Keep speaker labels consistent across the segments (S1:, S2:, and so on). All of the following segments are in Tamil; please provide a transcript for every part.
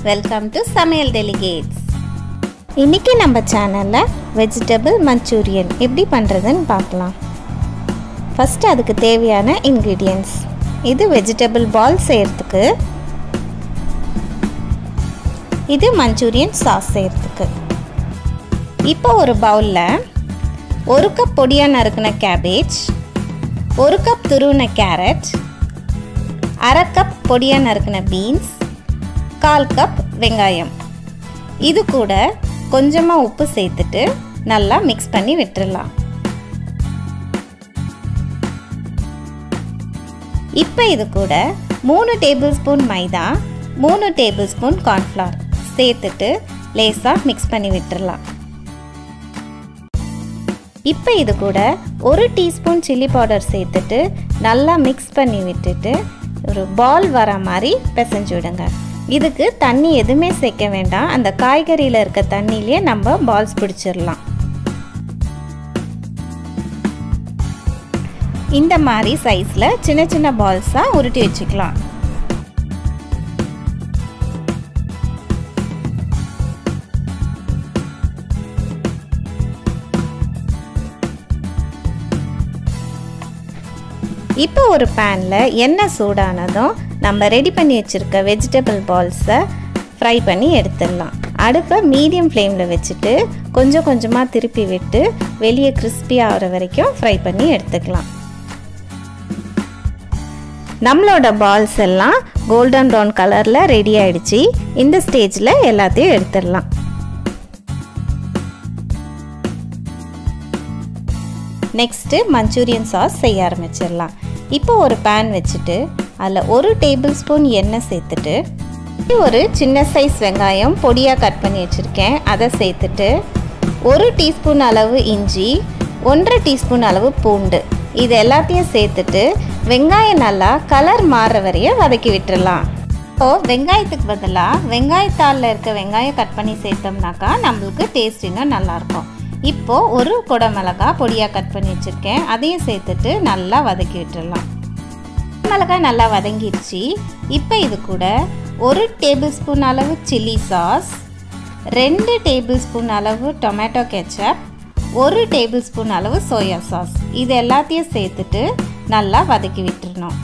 S1: வெல்கம் டு சமையல் டெலிகேட்ஸ் இன்றைக்கி நம்ம சேனலில் வெஜிடபிள் மஞ்சூரியன் எப்படி பண்ணுறதுன்னு பார்க்கலாம் ஃபஸ்ட்டு அதுக்கு தேவையான இன்க்ரீடியன்ட்ஸ் இது வெஜிடபிள் பால் செய்கிறதுக்கு இது மஞ்சூரியன் சாஸ் செய்கிறதுக்கு இப்போ ஒரு பவுலில் ஒரு கப் பொடியாக நறுக்கின கேபேஜ் ஒரு கப் துருவின கேரட் அரை கப் பொடியாக நறுக்கின பீன்ஸ் கால் கப் வெங்காயம் இது கூட கொஞ்சமாக உப்பு சேர்த்துட்டு நல்லா மிக்ஸ் பண்ணி விட்டுடலாம் இப்போ இது கூட மூணு டேபிள் ஸ்பூன் மைதா மூணு டேபிள் ஸ்பூன் கார்ன்ஃப்ளவர் சேர்த்துட்டு லேசாக மிக்ஸ் பண்ணி விட்டுடலாம் இப்போ இது கூட ஒரு டீஸ்பூன் சில்லி பவுடர் சேர்த்துட்டு நல்லா மிக்ஸ் பண்ணி விட்டுட்டு ஒரு பால் வர மாதிரி பிசைஞ்சு விடுங்க இதுக்கு தண்ணி எதுவுமே சேர்க்க வேண்டாம் அந்த காய்கறியில் இருக்க தண்ணியிலே நம்ம பால்ஸ் பிடிச்சிடலாம் இந்த மாதிரி சைஸில் சின்ன சின்ன பால்ஸாக உருட்டி வச்சுக்கலாம் இப்போ ஒரு பேனில் எண்ணெய் சூடானதும் நம்ம ரெடி பண்ணி வச்சுருக்க வெஜிடபிள் பால்ஸை ஃப்ரை பண்ணி எடுத்துடலாம் அடுப்பை மீடியம் ஃப்ளேமில் வச்சுட்டு கொஞ்சம் கொஞ்சமாக திருப்பி விட்டு வெளியே கிறிஸ்பி ஆகிற வரைக்கும் ஃப்ரை பண்ணி எடுத்துக்கலாம் நம்மளோட பால்ஸ் எல்லாம் கோல்டன் ப்ரௌன் கலரில் ரெடி ஆயிடுச்சு இந்த ஸ்டேஜில் எல்லாத்தையும் எடுத்துடலாம் நெக்ஸ்ட்டு மஞ்சூரியன் சாஸ் செய்ய ஆரம்பிச்சிடலாம் இப்போ ஒரு பேன் வச்சுட்டு அதில் ஒரு டேபிள் ஸ்பூன் எண்ணெய் சேர்த்துட்டு ஒரு சின்ன சைஸ் வெங்காயம் பொடியாக கட் பண்ணி வச்சுருக்கேன் அதை சேர்த்துட்டு ஒரு டீஸ்பூன் அளவு இஞ்சி ஒன்றரை டீஸ்பூன் அளவு பூண்டு இது எல்லாத்தையும் சேர்த்துட்டு வெங்காயம் நல்லா கலர் மாறுற வரைய வதக்கி விட்டுடலாம் இப்போது வெங்காயத்துக்கு பதிலாக வெங்காயத்தாளில் இருக்க வெங்காயம் கட் பண்ணி சேர்த்தோம்னாக்கா நம்மளுக்கு டேஸ்ட் இன்னும் நல்லாயிருக்கும் இப்போது ஒரு குடை மிளகா பொடியாக கட் பண்ணி வச்சுருக்கேன் அதையும் சேர்த்துட்டு நல்லா வதக்கி விட்டுடலாம் மிளகாய் நல்லா வதங்கிடுச்சு இப்போ இது கூட ஒரு டேபிள் ஸ்பூன் அளவு சில்லி சாஸ் ரெண்டு டேபிள் ஸ்பூன் அளவு டொமேட்டோ கெச்சப் ஒரு டேபிள் ஸ்பூன் அளவு சோயா சாஸ் இது எல்லாத்தையும் சேர்த்துட்டு நல்லா வதக்கி விட்டுறணும்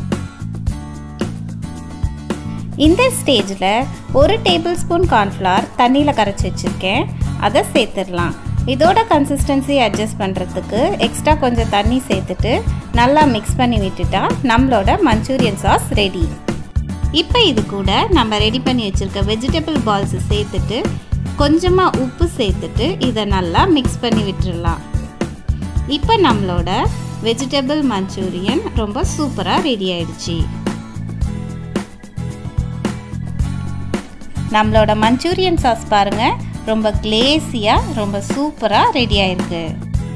S1: இந்த ஸ்டேஜில் ஒரு டேபிள் ஸ்பூன் கார்ன்ஃப்ளவர் தண்ணியில் கரைச்சி வச்சுருக்கேன் அதை சேர்த்துடலாம் இதோட கன்சிஸ்டன்சி அட்ஜஸ்ட் பண்ணுறதுக்கு எக்ஸ்ட்ரா கொஞ்சம் தண்ணி சேர்த்துட்டு நல்லா மிக்ஸ் பண்ணி விட்டுட்டா நம்மளோட மஞ்சூரியன் சாஸ் ரெடி இப்போ இது கூட நம்ம ரெடி பண்ணி வச்சுருக்க வெஜிடபிள் பால்ஸை சேர்த்துட்டு கொஞ்சமாக உப்பு சேர்த்துட்டு இதை நல்லா மிக்ஸ் பண்ணி விட்டுடலாம் இப்போ நம்மளோட வெஜிடபிள் மஞ்சூரியன் ரொம்ப சூப்பராக ரெடி ஆயிடுச்சு நம்மளோட மஞ்சூரியன் சாஸ் பாருங்கள் ரொம்ப கிளேசியாக ரொம்ப சூப்பராக ரெடி ஆயிருக்கு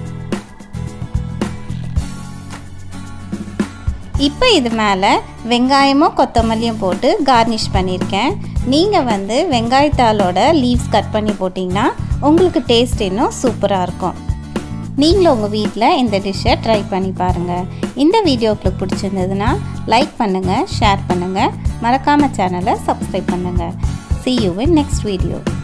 S1: இப்போ இது மேலே வெங்காயமும் கொத்தமல்லியும் போட்டு கார்னிஷ் பண்ணியிருக்கேன் நீங்கள் வந்து வெங்காயத்தாலோட லீவ்ஸ் கட் பண்ணி போட்டிங்கன்னா உங்களுக்கு டேஸ்ட் இன்னும் சூப்பராக இருக்கும் நீங்களும் உங்கள் வீட்டில் இந்த டிஷ்ஷை ட்ரை பண்ணி பாருங்கள் இந்த வீடியோ உங்களுக்கு பிடிச்சிருந்ததுன்னா லைக் பண்ணுங்கள் ஷேர் பண்ணுங்கள் மறக்காமல் சேனலை சப்ஸ்கிரைப் பண்ணுங்கள் see you in next video